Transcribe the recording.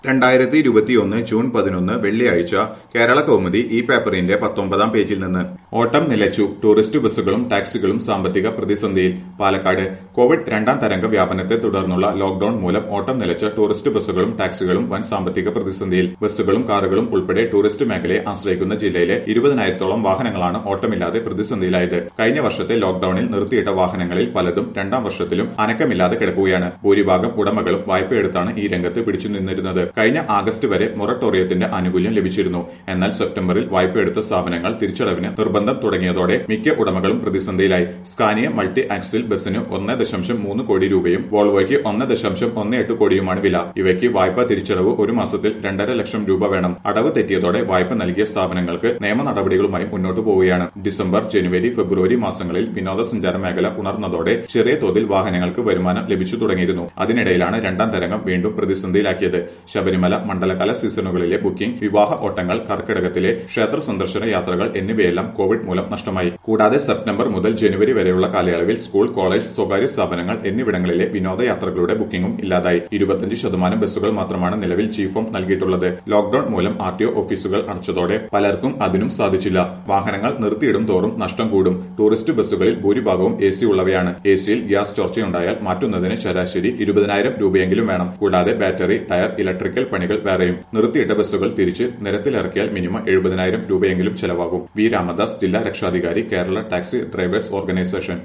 രണ്ടായിരത്തി ഇരുപത്തിയൊന്ന് ജൂൺ പതിനൊന്ന് വെള്ളിയാഴ്ച കേരള കൗമുദി ഈ പേപ്പറിന്റെ പത്തൊമ്പതാം പേജിൽ നിന്ന് ഓട്ടം നിലച്ചു ടൂറിസ്റ്റ് ബസ്സുകളും ടാക്സികളും സാമ്പത്തിക പ്രതിസന്ധിയിൽ പാലക്കാട് കോവിഡ് രണ്ടാം തരംഗ വ്യാപനത്തെ തുടർന്നുള്ള ലോക്ഡൌൺ മൂലം ഓട്ടം നിലച്ച ടൂറിസ്റ്റ് ബസ്സുകളും ടാക്സികളും വൻ സാമ്പത്തിക പ്രതിസന്ധിയിൽ ബസ്സുകളും കാറുകളും ഉൾപ്പെടെ ടൂറിസ്റ്റ് മേഖലയെ ആശ്രയിക്കുന്ന ജില്ലയിലെ ഇരുപതിനായിരത്തോളം വാഹനങ്ങളാണ് ഓട്ടമില്ലാതെ പ്രതിസന്ധിയിലായത് കഴിഞ്ഞ വർഷത്തെ ലോക്ഡൌണിൽ നിർത്തിയിട്ട വാഹനങ്ങളിൽ പലതും രണ്ടാം വർഷത്തിലും അനക്കമില്ലാതെ കിടക്കുകയാണ് ഭൂരിഭാഗം ഉടമകളും വായ്പയെടുത്താണ് ഈ രംഗത്ത് പിടിച്ചു നിന്നിരുന്നത് കഴിഞ്ഞ ആഗസ്റ്റ് വരെ മൊറട്ടോറിയത്തിന്റെ ആനുകൂല്യം ലഭിച്ചിരുന്നു എന്നാൽ സെപ്റ്റംബറിൽ വായ്പയെടുത്ത സ്ഥാപനങ്ങൾ തിരിച്ചടവിന് നിർബന്ധം തുടങ്ങിയതോടെ മിക്ക ഉടമകളും പ്രതിസന്ധിയിലായി സ്കാനിയ മൾട്ടി ആക്സിൽ ബസ്സിന് ഒന്ന് ദശാംശം മൂന്ന് കോടി രൂപയും വോൾവോയ്ക്ക് ഒന്ന് ദശാംശം ഒന്ന് എട്ട് കോടിയുമാണ് വില ഇവയ്ക്ക് വായ്പാ തിരിച്ചടവ് ഒരു മാസത്തിൽ രണ്ടര ലക്ഷം രൂപ വേണം അടവ് തെറ്റിയതോടെ വായ്പ നൽകിയ സ്ഥാപനങ്ങൾക്ക് നിയമ നടപടികളുമായി മുന്നോട്ടു പോവുകയാണ് ഡിസംബർ ജനുവരി ഫെബ്രുവരി മാസങ്ങളിൽ വിനോദസഞ്ചാര മേഖല ഉണർന്നതോടെ ചെറിയ തോതിൽ വാഹനങ്ങൾക്ക് വരുമാനം ലഭിച്ചു തുടങ്ങിയിരുന്നു അതിനിടയിലാണ് രണ്ടാം തരംഗം വീണ്ടും പ്രതിസന്ധിയിലാക്കിയത് ശബരിമല മണ്ഡലകാല സീസണുകളിലെ ബുക്കിംഗ് വിവാഹ ഓട്ടങ്ങൾ കർക്കിടകത്തിലെ ക്ഷേത്ര സന്ദർശന യാത്രകൾ എന്നിവയെല്ലാം കോവിഡ് മൂലം നഷ്ടമായി കൂടാതെ സെപ്റ്റംബർ മുതൽ ജനുവരി വരെയുള്ള കാലയളവിൽ സ്കൂൾ കോളേജ് സ്വകാര്യ സ്ഥാപനങ്ങൾ എന്നിവിടങ്ങളിലെ വിനോദയാത്രകളുടെ ബുക്കിംഗും ഇല്ലാതായി ഇരുപത്തിയഞ്ച് ശതമാനം ബസ്സുകൾ മാത്രമാണ് നിലവിൽ ചീഫോം നൽകിയിട്ടുള്ളത് ലോക്ഡൌൺ മൂലം ആർ ടി ഒ ഓഫീസുകൾ അടച്ചതോടെ പലർക്കും അതിനും സാധിച്ചില്ല വാഹനങ്ങൾ നിർത്തിയിടും തോറും നഷ്ടം കൂടും ടൂറിസ്റ്റ് ബസ്സുകളിൽ ഭൂരിഭാഗവും എ സി ഉള്ളവയാണ് എ സിയിൽ ഗ്യാസ് ചോർച്ചയുണ്ടായാൽ മാറ്റുന്നതിന് ശരാശരി ഇരുപതിനായിരം രൂപയെങ്കിലും വേണം കൂടാതെ ബാറ്ററി ടയർ ഇലക്ട്രിക്കൽ പണികൾ വേറെയും നിർത്തിയിട്ട ബസ്സുകൾ തിരിച്ച് നിരത്തിലിറക്കിയാൽ മിനിമം എഴുപതിനായിരം രൂപയെങ്കിലും ചെലവാകും വി രാമദാസ് ജില്ലാ രക്ഷാധികാരി കേരള ടാക്സി ഡ്രൈവേഴ്സ് ഓർഗനൈസേഷൻ